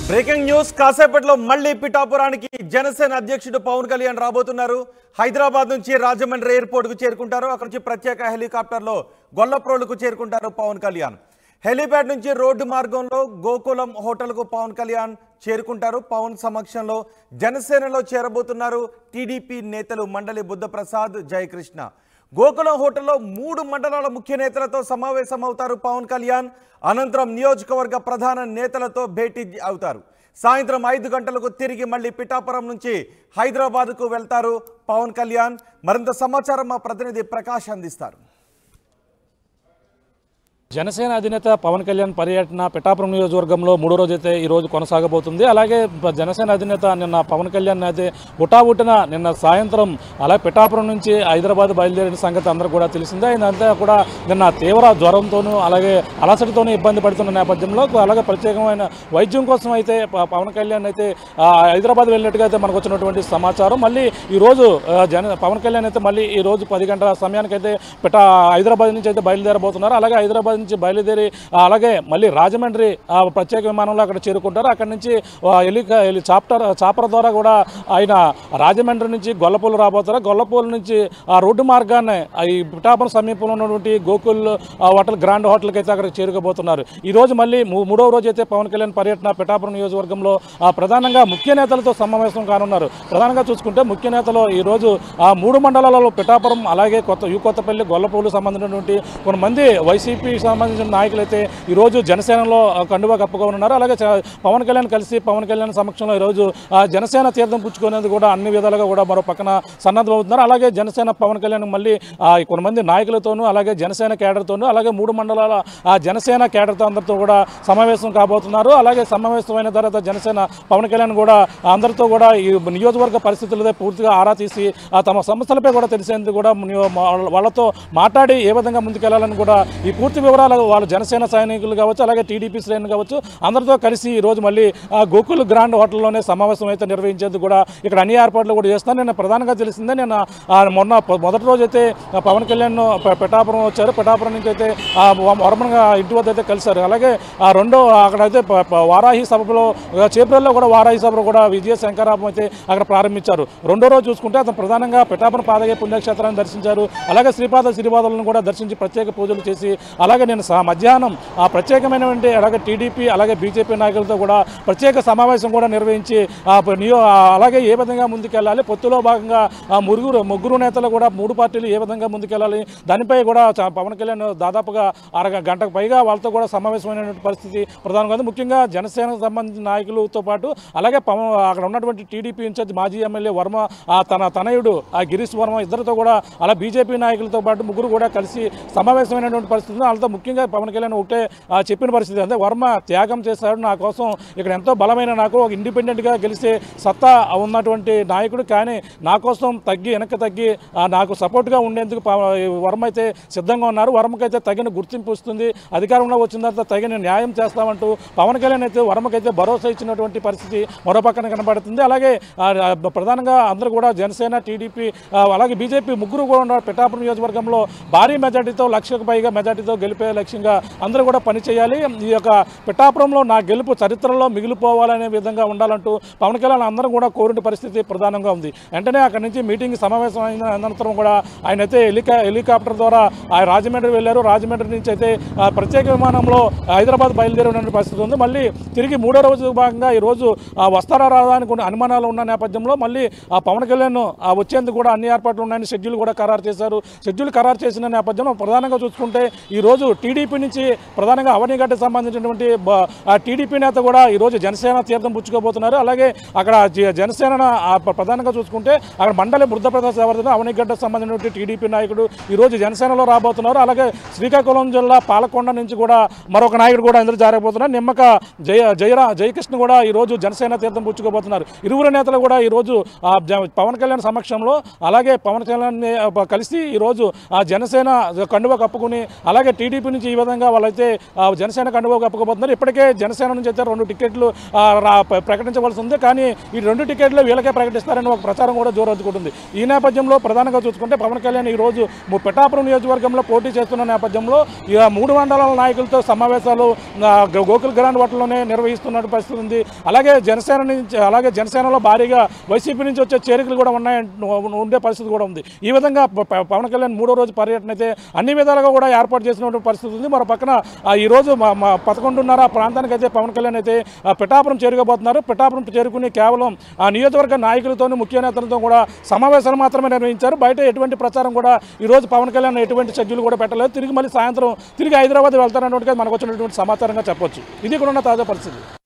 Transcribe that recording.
Breaking news కాసేపట్లో మళ్ళీ పిఠాపురానికి జనసేన అధ్యక్షుడు పవన్ కళ్యాణ్ రాబోతున్నారు హైదరాబాద్ నుంచి రాజమండ్రి ఎయిర్పోర్ట్ కు చేరుకుంటారు అక్కడ నుంచి ప్రత్యేక హెలికాప్టర్లో గొల్లప్రోలుకు చేరుకుంటారు పవన్ కళ్యాణ్ హెలీప్యాడ్ నుంచి రోడ్డు మార్గంలో గోకులం హోటల్కు పవన్ కళ్యాణ్ చేరుకుంటారు పవన్ సమక్షంలో జనసేనలో చేరబోతున్నారు టీడీపీ నేతలు మండలి బుద్ధప్రసాద్ జయకృష్ణ గోకులం హోటల్లో మూడు మండలాల ముఖ్య నేతలతో సమావేశమవుతారు పవన్ కళ్యాణ్ అనంతరం నియోజకవర్గ ప్రధాన నేతలతో భేటీ అవుతారు సాయంత్రం ఐదు గంటలకు తిరిగి మళ్ళీ పిఠాపురం నుంచి హైదరాబాద్కు వెళ్తారు పవన్ కళ్యాణ్ మరింత సమాచారం మా ప్రతినిధి ప్రకాష్ అందిస్తారు జనసేన అధినేత పవన్ కళ్యాణ్ పర్యటన పిఠాపురం నియోజకవర్గంలో మూడో రోజు అయితే ఈ రోజు కొనసాగబోతుంది అలాగే ప- జనసేన అధినేత నిన్న పవన్ కళ్యాణ్ అయితే హుటాహుటిన నిన్న సాయంత్రం అలాగే పిఠాపురం నుంచి హైదరాబాద్ బయలుదేరిన సంగతి అందరూ కూడా తెలిసిందే ఆయన అంతా కూడా నిన్న తీవ్ర జ్వరంతోనూ అలాగే అలసటతోనూ ఇబ్బంది పడుతున్న నేపథ్యంలో అలాగే ప్రత్యేకమైన వైద్యం కోసం అయితే ప- పవన్ కళ్యాణ్ అయితే ఆ, హైదరాబాద్ వెళ్ళినట్టుగా అయితే మనకు వచ్చినటువంటి సమాచారం మళ్ళీ ఈ రోజు ఆ, జన పవన్ కళ్యాణ్ అయితే మళ్ళీ ఈ రోజు పది గంటల సమయానికైతే పిఠా హైదరాబాద్ నుంచి అయితే బయలుదేరబోతున్నారు అలాగే హైదరాబాద్ నుంచి బయలుదేరి ఆ, అలాగే మళ్ళీ రాజమండ్రి ఆ, ప్రత్యేక విమానంలో అక్కడ చేరుకుంటారు అక్కడ నుంచి ఆ, హెలి హెలి చాప్టర్ చాపర్ ద్వారా కూడా ఆయన రాజమండ్రి నుంచి గొల్లపూలు రాబోతారు గొల్లపూలు నుంచి ఆ రోడ్డు మార్గాన్ని ఆ ఈ పిఠాపురం సమీపంలో ఉన్నటువంటి గోకుల్ ఆ, హోటల్ గ్రాండ్ హోటల్కి అయితే అక్కడ చేరుకోబోతున్నారు ఈ రోజు మళ్ళీ మూ- మూడవ రోజు అయితే పవన్ కళ్యాణ్ పర్యటన పిఠాపురం నియోజకవర్గంలో ఆ, ప్రధానంగా ముఖ్య నేతలతో సమావేశం కానున్నారు ప్రధానంగా చూసుకుంటే ముఖ్య నేతలు ఈ రోజు ఆ మూడు మండలాలలో పిఠాపురం అలాగే కొత్త యూ కొత్తపల్లి గొల్లపూలు సంబంధించినటువంటి కొంతమంది వైసీపీ సంబంధించిన నాయకులు అయితే ఈ రోజు జనసేనలో ఆ, కండువా కప్పుకొని ఉన్నారు అలాగే చ- పవన్ కళ్యాణ్ కలిసి పవన్ కళ్యాణ్ సమక్షంలో ఈ రోజు ఆ, జనసేన తీర్థం పుచ్చుకునేందుకు కూడా అన్ని విధాలుగా కూడా మరో పక్కన సన్నద్ధమవుతున్నారు అలాగే జనసేన పవన్ కళ్యాణ్ మళ్ళీ ఆ, కొంతమంది నాయకులతోనూ అలాగే జనసేన కేడర్తోనూ అలాగే మూడు మండలాల ఆ జనసేన కేడర్తో అందరితో కూడా సమావేశం కాబోతున్నారు అలాగే సమావేశమైన తర్వాత జనసేన పవన్ కళ్యాణ్ కూడా అందరితో కూడా ఈ నియోజకవర్గ పరిస్థితులపై పూర్తిగా ఆరా తీసి ఆ తమ సమస్యలపై కూడా తెలిసేందుకు కూడా నియో- వాళ్ళ- వాళ్ళతో మాట్లాడి ఏ విధంగా ముందుకెళ్లాలని కూడా ఈ పూర్తి వివరాలు వాళ్ళు జనసేన సైనికులు కావచ్చు అలాగే టీడీపీ శ్రేణులు కావచ్చు అందరితో కలిసి ఈ రోజు మళ్ళీ ఆ గోకుల్ గ్రాండ్ హోటల్లోనే సమావేశం అయితే నిర్వహించేందుకు కూడా ఇక్కడ అన్ని ఏర్పాట్లు కూడా చేస్తాను నేను ప్రధానంగా తెలిసిందే నేను ఆ మొన్న ప- మొదటి రోజు అయితే ఆ పవన్ కళ్యాణ్ ప- పిఠాపురం వచ్చారు పిఠాపురం నుంచి అయితే ఆ వ- వరమగా ఇంటి వద్ద అయితే కలిశారు అలాగే ఆ రెండో అక్కడ అయితే ప- ప- వారాహి సభలో ఆ, చేబ్రల్లో కూడా వారాహి సభలో కూడా విజయ శంకరాపం అయితే అక్కడ ప్రారంభించారు రెండో రోజు చూసుకుంటే అతను ప్రధానంగా పిఠాపురం పాదయ్య పుణ్యక్షేత్రాన్ని దర్శించారు అలాగే శ్రీపాద శ్రీపాదాలను కూడా దర్శించి ప్రత్యేక పూజలు చేసి అలాగే నేను సా- మధ్యాహ్నం ఆ ప్రత్యేకమైనటువంటి అలాగే టీడీపీ అలాగే బీజేపీ నాయకులతో కూడా ప్రత్యేక సమావేశం కూడా నిర్వహించి ఆ ప- నియో ఆ అలాగే ఏ విధంగా ముందుకెళ్ళాలి పొత్తులో భాగంగా ఆ మురుగురు ముగ్గురు నేతలు కూడా మూడు పార్టీలు ఏ విధంగా ముందుకెళ్ళాలి దానిపై కూడా చా- పవన్ కళ్యాణ్ దాదాపుగా అరగ గంటకు పైగా వాళ్ళతో కూడా సమావేశమైనటువంటి పరిస్థితి ప్రధానంగా ఉంది ముఖ్యంగా జనసేనకు సంబంధించిన నాయకులతో పాటు అలాగే పవన్ అక్కడ ఉన్నటువంటి టీడీపీ ఇన్ఛార్జ్ మాజీ ఎమ్మెల్యే వర్మ ఆ తన తనయుడు ఆ గిరీష్ వర్మ ఇద్దరితో కూడా అలా బీజేపీ నాయకులతో పాటు ముగ్గురు కూడా కలిసి సమావేశమైనటువంటి పరిస్థితి ఉంది. వాళ్ళతో ముఖ్యంగా పవన్ కళ్యాణ్ ఒకటే ఆ, చెప్పిన పరిస్థితి అంటే వర్మ త్యాగం చేశాడు నా కోసం ఇక్కడ ఎంతో బలమైన నాకు ఒక ఇండిపెండెంట్గా గెలిచే సత్తా ఉన్నటువంటి నాయకుడు కానీ నా కోసం తగ్గి వెనక్కి తగ్గి ఆ, నాకు సపోర్ట్గా ఉండేందుకు పవ- వర్మ అయితే సిద్ధంగా ఉన్నారు వర్మకైతే తగిన గుర్తింపు వస్తుంది అధికారంలో వచ్చిన తర్వాత తగిన న్యాయం చేస్తామంటూ పవన్ కళ్యాణ్ అయితే వర్మకైతే భరోసా ఇచ్చినటువంటి పరిస్థితి మరో పక్కన కనబడుతుంది అలాగే ఆ, ఆ, ప్రధానంగా అందరూ కూడా జనసేన టీడీపీ ఆ, అలాగే బీజేపీ ముగ్గురు కూడా ఉన్నారు పిఠాపురం నియోజకవర్గంలో భారీ మెజార్టీతో లక్షకు పైగా మెజార్టీతో గెలిపే లక్ష్యంగా అందరూ కూడా పనిచేయాలి ఈ యొక్క పిఠాపురంలో నా గెలుపు చరిత్రలో మిగిలిపోవాలనే విధంగా ఉండాలంటూ పవన్ కళ్యాణ్ అందరం కూడా కోరిన పరిస్థితి ప్రధానంగా ఉంది వెంటనే అక్కడి నుంచి మీటింగ్ సమావేశం అయిన అనంతరం కూడా ఆయన అయితే హెలికా హెలికాప్టర్ ద్వారా ఆయన రాజమండ్రి వెళ్ళారు రాజమండ్రి నుంచి అయితే ఆ, ప్రత్యేక విమానంలో హైదరాబాద్ బయలుదేరి ఉన్న పరిస్థితి ఉంది మళ్ళీ తిరిగి మూడో రోజు భాగంగా ఈ రోజు ఆ, వస్తారా రాదా అని కొన్ని అనుమానాలు ఉన్న నేపథ్యంలో మళ్ళీ ఆ పవన్ కళ్యాణ్ ఆ, వచ్చేందుకు కూడా అన్ని ఏర్పాట్లు ఉన్నాయని షెడ్యూల్ కూడా ఖరారు చేశారు షెడ్యూల్ ఖరారు చేసిన నేపథ్యంలో ప్రధానంగా చూసుకుంటే ఈ రోజు టీడీపీ నుంచి ప్రధానంగా అవనిగడ్డకు సంబంధించినటువంటి బ- ఆ టీడీపీ నేత కూడా ఈ రోజు జనసేన తీర్థం పుచ్చుకోబోతున్నారు అలాగే అక్కడ జ- జనసేన ఆ ప్ర- ప్రధానంగా చూసుకుంటే అక్కడ మండలి బుద్ధప్రసాద్ ఎవరిదో అవనిగడ్డకు సంబంధించినటువంటి టీడీపీ నాయకుడు ఈ రోజు జనసేనలో రాబోతున్నారు అలాగే శ్రీకాకుళం జిల్లా పాలకొండ నుంచి కూడా మరొక నాయకుడు కూడా ఇందులో జారబోతున్నారు నిమ్మక జయ జయరా జయకృష్ణ కూడా ఈ రోజు జనసేన తీర్థం పుచ్చుకోబోతున్నారు ఇరువురు నేతలు కూడా ఈ రోజు ఆ జ- పవన్ కళ్యాణ్ సమక్షంలో అలాగే పవన్ కళ్యాణ్ కలిసి ఈ రోజు ఆ జనసేన కండువ కప్పుకుని అలాగే టీడీ వైసీపీ నుంచి ఈ విధంగా వాళ్ళైతే ఆ, జనసేన కండువ కప్పుకోబోతున్నారు ఇప్పటికే జనసేన నుంచి అయితే రెండు టికెట్లు ఆ, రా- ప్ర- ప్రకటించవలసి ఉంది కానీ ఈ రెండు టికెట్లు వీళ్ళకే ప్రకటిస్తారని ఒక ప్రచారం కూడా జోరెత్తుకుంటుంది ఈ నేపథ్యంలో ప్రధానంగా చూసుకుంటే పవన్ కళ్యాణ్ ఈ రోజు ము- పిఠాపురం నియోజకవర్గంలో పోటీ చేస్తున్న నేపథ్యంలో ఇక మూడు మండలాల నాయకులతో సమావేశాలు ఆ, గో- గోకుల్ గ్రాండ్ హోటల్లోనే నిర్వహిస్తున్న పరిస్థితి ఉంది అలాగే జనసేన నుంచి అలాగే జనసేనలో భారీగా వైసీపీ నుంచి వచ్చే చేరికలు కూడా ఉన్నాయి ఉండే పరిస్థితి కూడా ఉంది ఈ విధంగా ప- ప- పవన్ కళ్యాణ్ మూడో రోజు పర్యటన అయితే అన్ని విధాలుగా కూడా ఏర్పాటు చేసినటువంటి పరిస్థితి ఉంది మరో పక్కన ఆ, ఈ రోజు మా మా పదకొండున్నర ప్రాంతానికి అయితే పవన్ కళ్యాణ్ అయితే ఆ, పిఠాపురం చేరుకోబోతున్నారు పిఠాపురం చేరుకుని కేవలం ఆ నియోజకవర్గ నాయకులతోనూ ముఖ్య నేతలతో కూడా సమావేశాలు మాత్రమే నిర్వహించారు బయట ఎటువంటి ప్రచారం కూడా ఈ రోజు పవన్ కళ్యాణ్ ఎటువంటి షెడ్యూల్ కూడా పెట్టలేదు తిరిగి మళ్ళీ సాయంత్రం తిరిగి హైదరాబాద్ వెళ్తారన్నట్టుగా మనకు వచ్చినటువంటి సమాచారంగా చెప్పొచ్చు ఇది కూడా ఉన్న తాజా పరిస్థితి